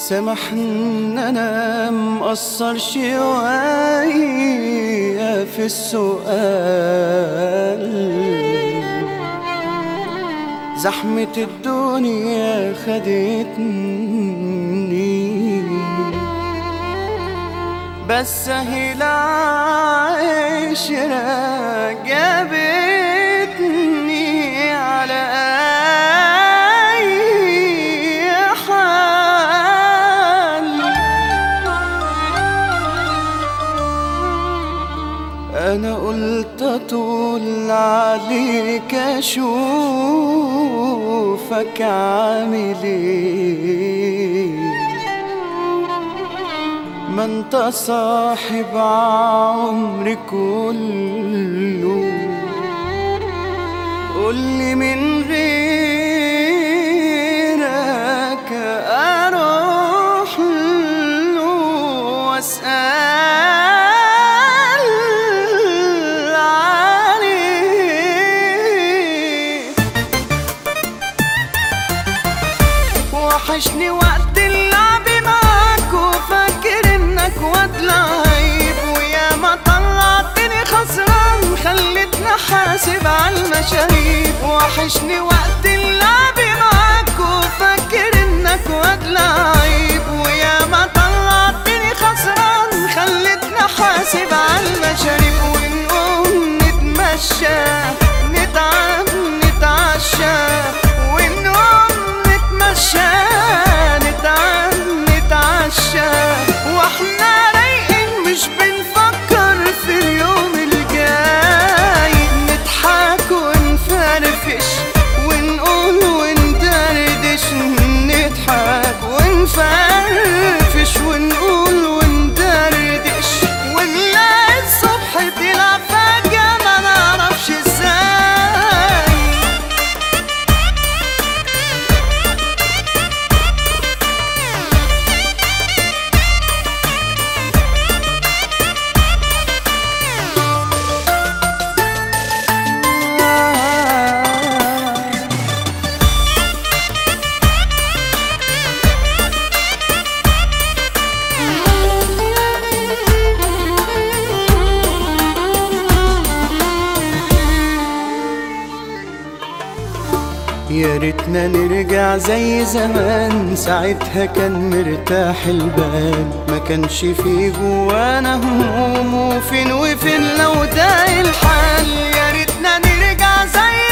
سامحني انا مقصر شوية في السؤال زحمة الدنيا خدتني بس هي العشرة جابتني على أي حال أنا قلت أطول عليك أشوفك عامل إيه ما انت صاحب عمري كله قولي من غيرك اروح له واسال عليه وحشني وقت اللعب معاك وفاكر انك واد لعيب ويا ما طلعتني خسران خلتني حاسب على المشاريب وحشني وقت اللعب معاك وفاكر انك واد لعيب ويا ما طلعتني خسران خلتني حاسب على المشاريب ونقوم نتمشى نتعب نتعشى ونقوم نتمشى نتعب نتعشى واحنا رايقين مش بنفكر في اليوم الجاي نضحك ونفرفش ونقول وندردش نضحك ونفرفش ونقول وندردش ونلاقي الصبح طلع فجأة ما نعرفش ازاي يا ريتنا نرجع زي زمان ساعتها كان مرتاح البال ما كانش في جوانا هموم وفين وفين لو ده الحال يا ريتنا نرجع زي